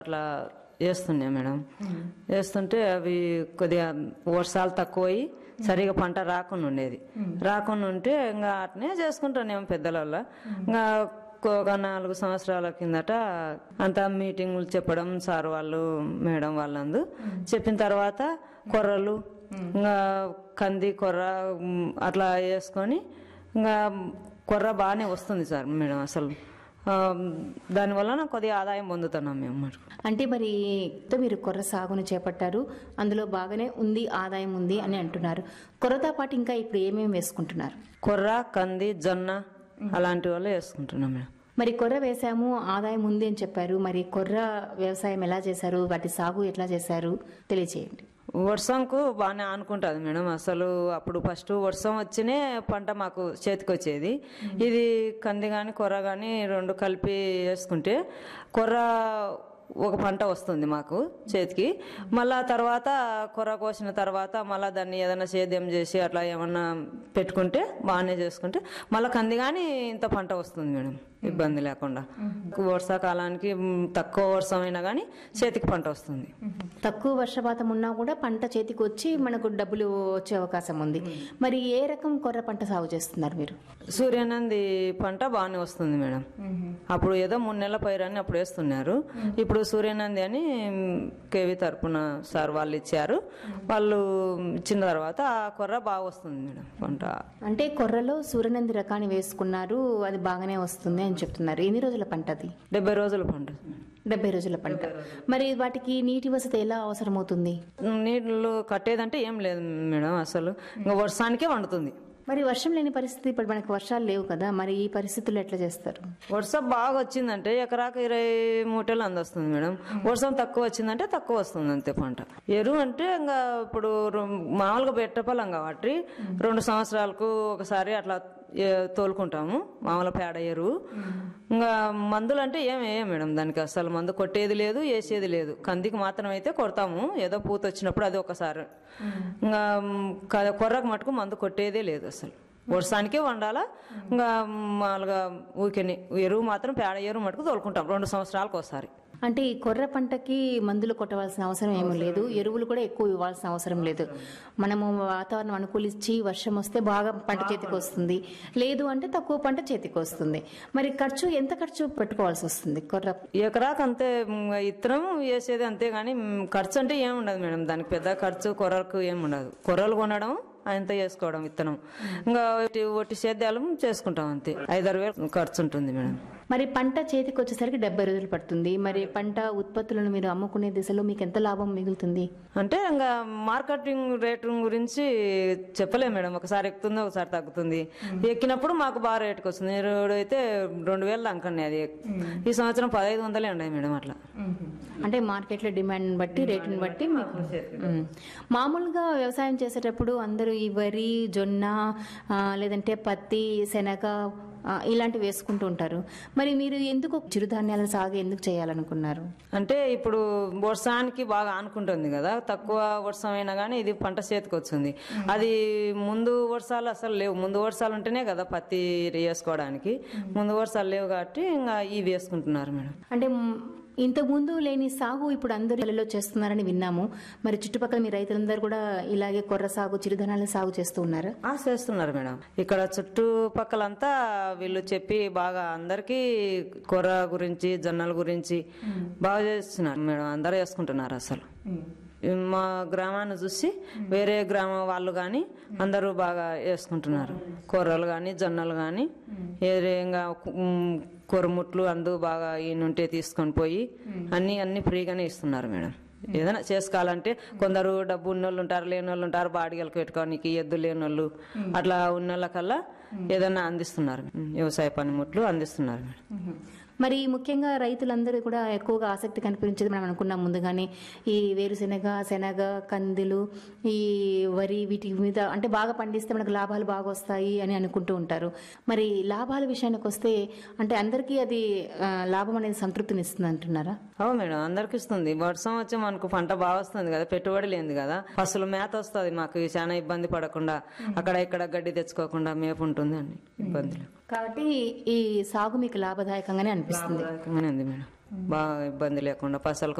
అట్లా వేస్తున్నాయి మేడం వేస్తుంటే అవి కొద్దిగా వర్షాలు తక్కువయి సరిగా పంట రాకుండా ఉండేది రాకుండా ఉంటే ఇంకా అట్నే చేసుకుంటానేమో పెద్దల వల్ల ఇంకా ఒక నాలుగు సంవత్సరాల కిందట అంతా మీటింగులు చెప్పడం సార్ వాళ్ళు మేడం వాళ్ళందు చెప్పిన తర్వాత కొర్రలు ఇంకా కంది కొర్ర ఉమ్, అట్లా వేసుకొని ఇంకా కొర్ర బాగానే వస్తుంది సార్ మేడం అసలు ఆ, దానివల్ల నాకు కొద్దిగా ఆదాయం పొందుతున్నాం మేము మటుకు అంటే మరి తో మీరు కొర్ర సాగును చేపట్టారు అందులో బాగానే ఉంది ఆదాయం ఉంది అని అంటున్నారు కొర్రతో పాటు ఇంకా ఇప్పుడు ఏమేమి వేసుకుంటున్నారు కొర్ర కంది జొన్న అలాంటి వాళ్ళు వేసుకుంటున్నాం మేడం మరి కొర్ర వేసాము ఆదాయం ఉంది అని చెప్పారు మరి కొర్ర వ్యవసాయం ఎలా చేశారు వాటి సాగు ఎట్లా చేశారు తెలియచేయండి వర్షంకు బాగానే ఆనుకుంటుంది మేడం అసలు అప్పుడు ఫస్ట్ వర్షం వచ్చినే పంట మాకు చేతికి వచ్చేది ఇది కంది కానీ కొర్ర కానీ రెండు కలిపి వేసుకుంటే కొర్ర ఒక పంట వస్తుంది మాకు చేతికి మళ్ళా తర్వాత కొర్ర కోసిన తర్వాత మళ్ళా దాన్ని ఏదైనా సేద్యం చేసి అట్లా ఏమన్నా పెట్టుకుంటే బాగానే చేసుకుంటే మళ్ళీ కంది కానీ ఇంత పంట వస్తుంది మేడం ఇబ్బంది లేకుండా వర్షాకాలానికి మ్, తక్కువ వర్షం అయినా కానీ చేతికి పంట వస్తుంది తక్కువ వర్షపాతం ఉన్నా కూడా పంట చేతికి వచ్చి మనకు డబ్బులు వచ్చే అవకాశం ఉంది మరి ఏ రకం కొర్ర పంట సాగు చేస్తున్నారు మీరు సూర్యనంది పంట బాగానే వస్తుంది మేడం అప్పుడు ఏదో మూడు నెలల పైరని అప్పుడు వేస్తున్నారు ఇప్పుడు సూర్యనంది అని కేవీ తరపున సార్ వాళ్ళు ఇచ్చారు వాళ్ళు ఇచ్చిన తర్వాత ఆ కొర్ర బాగా వస్తుంది మేడం పంట అంటే కొర్రలో సూర్యనంది రకాన్ని వేసుకున్నారు అది బాగానే వస్తుంది అని చెప్తున్నారు ఎన్ని రోజుల పంట అది డెబ్బై రోజుల పంట డెబ్బై రోజుల పంట మరి వాటికి నీటి వసతి ఎలా అవసరమవుతుంది నీళ్ళు కట్టేదంటే ఏం లేదు మేడం అసలు ఇంకా వర్షానికే వండుతుంది మరి వర్షం లేని పరిస్థితి ఇప్పుడు మనకు వర్షాలు లేవు కదా మరి ఈ పరిస్థితుల్లో ఎట్లా చేస్తారు వర్షం బాగా వచ్చిందంటే ఎకరాకు ఇరవై మూటలు అందొస్తుంది మేడం వర్షం తక్కువ వచ్చిందంటే తక్కువ వస్తుంది అంతే పంట ఎరువు అంటే ఇంకా ఇప్పుడు రు- మామూలుగా పెట్టపలం కాబట్టి రెండు సంవత్సరాలకు ఒకసారి అట్లా ఏ- తోలుకుంటాము మామూలు పేడ ఎరువు ఇంకా మందులు అంటే ఏం వేయం మేడం దానికి అసలు మందు కొట్టేది లేదు వేసేది లేదు కందికి మాత్రం అయితే కొడతాము ఏదో పూత వచ్చినప్పుడు అది ఒకసారి ఇంకా క- కొర్రకు మటుకు మందు కొట్టేదే లేదు అసలు వర్షానికే వండాలా ఇంకా మామూలుగా ఊరికే ఎరువు మాత్రం పేడ ఎరువు మటుకు తోలుకుంటాం రెండు సంవత్సరాలకు ఒకసారి అంటే ఈ కొర్ర పంటకి మందులు కొట్టవలసిన అవసరం ఏమీ లేదు ఎరువులు కూడా ఎక్కువ ఇవ్వాల్సిన అవసరం లేదు మనము వాతావరణం అనుకూలించి వర్షం వస్తే బాగా పంట చేతికి వస్తుంది లేదు అంటే తక్కువ పంట చేతికి వస్తుంది మరి ఖర్చు ఎంత ఖర్చు పెట్టుకోవాల్సి వస్తుంది కొర్ర ఎకరాకు అంతే మ్, ఇత్తనం వేసేది అంతే కానీ మ్, ఖర్చు అంటే ఏం ఉండదు మేడం దానికి పెద్ద ఖర్చు కొర్రకు ఏం ఉండదు కొర్రలు కొనడం అంత చేసుకోవడం విత్తనం ఇంకా ఒట్టి ఒట్టి సేద్యాలు చేసుకుంటాం అంతే ఐదారు వేలు ఖర్చు ఉంటుంది మేడం మరి పంట చేతికి వచ్చేసరికి డెబ్బై రోజులు పడుతుంది మరి పంట ఉత్పత్తులను మీరు అమ్ముకునే దిశలో మీకు ఎంత లాభం మిగులుతుంది అంటే ఇంకా మార్కెటింగ్ రేటు గురించి చెప్పలేము మేడం ఒకసారి ఎక్కుతుంది ఒకసారి తగ్గుతుంది ఎక్కినప్పుడు మాకు బాగా రేటుకి వస్తుంది ఇప్పుడు అయితే రెండు వేలు దాకా అది ఈ సంవత్సరం పదహైదు వందలే ఉన్నాయి మేడం అట్లా అంటే మార్కెట్లో డిమాండ్ బట్టి రేటుని బట్టి మీకు ఉమ్. మామూలుగా వ్యవసాయం చేసేటప్పుడు అందరూ ఈ వరి జొన్న ఆ, లేదంటే పత్తి శనగ ఆ, ఇలాంటివి వేసుకుంటూ ఉంటారు మరి మీరు ఎందుకు చిరుధాన్యాల సాగు ఎందుకు చేయాలనుకున్నారు అంటే ఇప్పుడు వర్షానికి బాగా ఆనుకుంటుంది కదా తక్కువ వర్షం అయినా కానీ ఇది పంట చేతికి వచ్చింది అది ముందు వర్షాలు అసలు లేవు ముందు వర్షాలు ఉంటేనే కదా పత్తి వేసుకోవడానికి ముందు వర్షాలు లేవు కాబట్టి ఇంకా ఇవి వేసుకుంటున్నారు మేడం అంటే మ్, ఇంతకుముందు లేని సాగు ఇప్పుడు అందరూ ఇళ్లలో చేస్తున్నారని విన్నాము మరి చుట్టుపక్కల మీ రైతులందరూ కూడా ఇలాగే కొర్ర సాగు చిరుధాన్యాల సాగు చేస్తూ ఉన్నారా ఆ, చేస్తున్నారు మేడం ఇక్కడ చుట్టుపక్కలంతా వీళ్ళు చెప్పి బాగా అందరికీ కూర గురించి జొన్నల గురించి బాగా చేస్తున్నారు మేడం అందరూ వేసుకుంటున్నారు అసలు మా గ్రామాన్ని చూసి వేరే గ్రామం వాళ్ళు కానీ అందరూ బాగా వేసుకుంటున్నారు కూరలు కానీ జొన్నలు కానీ వేరే ఇంకా ఉమ్, కొరముట్లు అందు బాగా ఈయనుంటే తీసుకొని పోయి అన్ని అన్ని ఫ్రీగానే ఇస్తున్నారు మేడం ఏదైనా చేసుకోవాలంటే కొందరు డబ్బు ఉన్నోళ్ళు ఉంటారు లేని వాళ్ళు ఉంటారు బాడిగలకు పెట్టుకోనికి ఎద్దు లేని వాళ్ళు అట్లా ఉన్న కల్లా ఏదైనా అందిస్తున్నారు వ్యవసాయ పనిముట్లు అందిస్తున్నారు మేడం మరి ముఖ్యంగా రైతులందరూ కూడా ఎక్కువగా ఆసక్తి కనిపించేది మనం అనుకున్నాం ముందుగానే ఈ వేరుశెనగ శనగ కందులు ఈ వరి వీటి మీద అంటే బాగా పండిస్తే మనకు లాభాలు బాగా వస్తాయి అని అనుకుంటూ ఉంటారు మరి లాభాల విషయానికి వస్తే అంటే అందరికీ అది ఆ, లాభం అనేది సంతృప్తిని ఇస్తుంది అంటున్నారా అవు మేడం అందరికి ఇస్తుంది వర్షం వచ్చి మనకు పంట బాగా వస్తుంది కదా పెట్టుబడి లేదు కదా ఫసలు మేత వస్తుంది మాకు చాలా ఇబ్బంది పడకుండా అక్కడ ఇక్కడ గడ్డి తెచ్చుకోకుండా మేపు ఉంటుంది అండి ఇబ్బందులు కాబట్టి ఈ సాగు మీకు లాభదాయకంగానే అనిపిస్తుంది లాభదాయకంగానే ఉంది మేడం బాగా ఇబ్బంది లేకుండా పసలకు